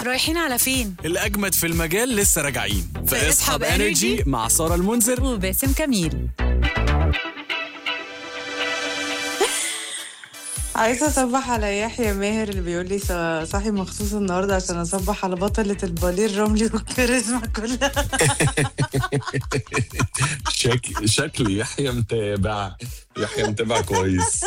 رايحين على فين؟ الأجمد في المجال لسه راجعين في في اصحاب اصحاب انرجي Energy مع سارة المنذر وباسم كميل عايزة أصبح على يحيى ماهر اللي بيقول لي صا- صاحي مخصوص النهاردة عشان أصبح على بطلة الباليه الرملي والكاريزما كلها شك... شكل يحيى متابع يحيى متابع كويس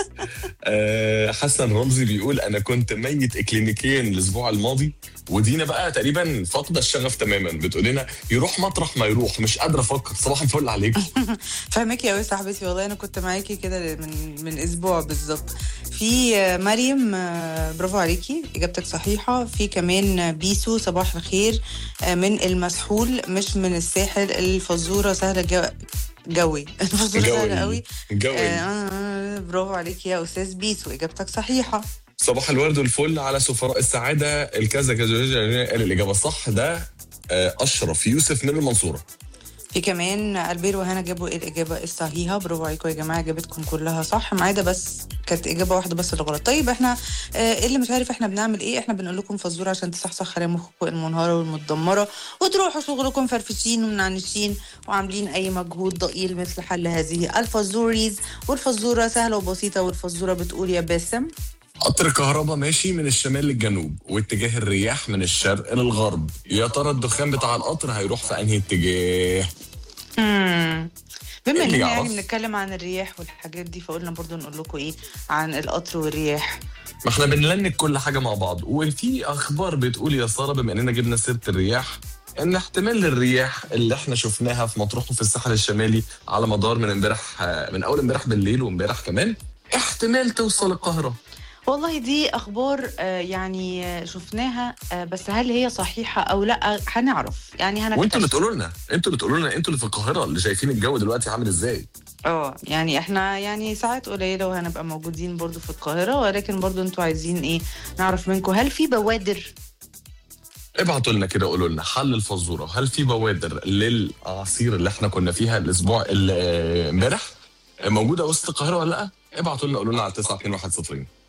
آه حسن رمزي بيقول انا كنت ميت اكلينيكيا الاسبوع الماضي ودينا بقى تقريبا فاقده الشغف تماما بتقول لنا يروح مطرح ما يروح مش قادره افكر صباح الفل عليك فاهمك يا صاحبتي والله أنا كنت معاكي كده من من أسبوع بالظبط في آه، مريم آه، برافو عليكي إجابتك صحيحة في كمان آه، بيسو صباح الخير آه، من المسحول مش من الساحل الفزورة سهلة جو... جوي الفزورة سهلة قوي جوي آه، آه، برافو عليك يا أستاذ بيسو إجابتك صحيحة صباح الورد والفل على سفراء السعاده الكذا كذا قال الاجابه الصح ده آه اشرف يوسف من المنصوره في كمان البير وهنا جابوا الاجابه الصحيحه برافو عليكم يا جماعه اجابتكم كلها صح ما عدا بس كانت اجابه واحده بس اللي غلط طيب احنا آه اللي مش عارف احنا بنعمل ايه احنا بنقول لكم فزوره عشان تصحصح على مخكم المنهاره والمتدمره وتروحوا شغلكم فرفشين ومنعنشين وعاملين اي مجهود ضئيل مثل حل هذه الفزوريز والفزوره سهله وبسيطه والفزوره بتقول يا باسم قطر كهرباء ماشي من الشمال للجنوب واتجاه الرياح من الشرق للغرب يا ترى الدخان بتاع القطر هيروح في انهي اتجاه مم. بما اللي اننا يعني يعرف؟ بنتكلم عن الرياح والحاجات دي فقلنا برضو نقول لكم ايه عن القطر والرياح ما احنا بنلنك كل حاجه مع بعض وفي اخبار بتقول يا ساره بما اننا جبنا سيره الرياح ان احتمال الرياح اللي احنا شفناها في مطروح وفي الساحل الشمالي على مدار من امبارح من اول امبارح بالليل وامبارح كمان احتمال توصل القاهره والله دي اخبار آه، يعني آه، شفناها آه، بس هل هي صحيحه او لا هنعرف يعني هنكتشف وانتوا اللي تقولوا لنا انتوا اللي تقولوا لنا انتوا اللي في القاهره اللي شايفين الجو دلوقتي عامل ازاي اه يعني احنا يعني ساعات قليله وهنبقى موجودين برضو في القاهره ولكن برضو انتوا عايزين ايه نعرف منكم هل في بوادر ابعتوا لنا كده قولوا لنا حل الفزوره هل في بوادر للعصير اللي احنا كنا فيها الاسبوع اللي- امبارح موجوده وسط القاهره ولا لا ابعتوا لنا قولوا لنا على 921 صفرين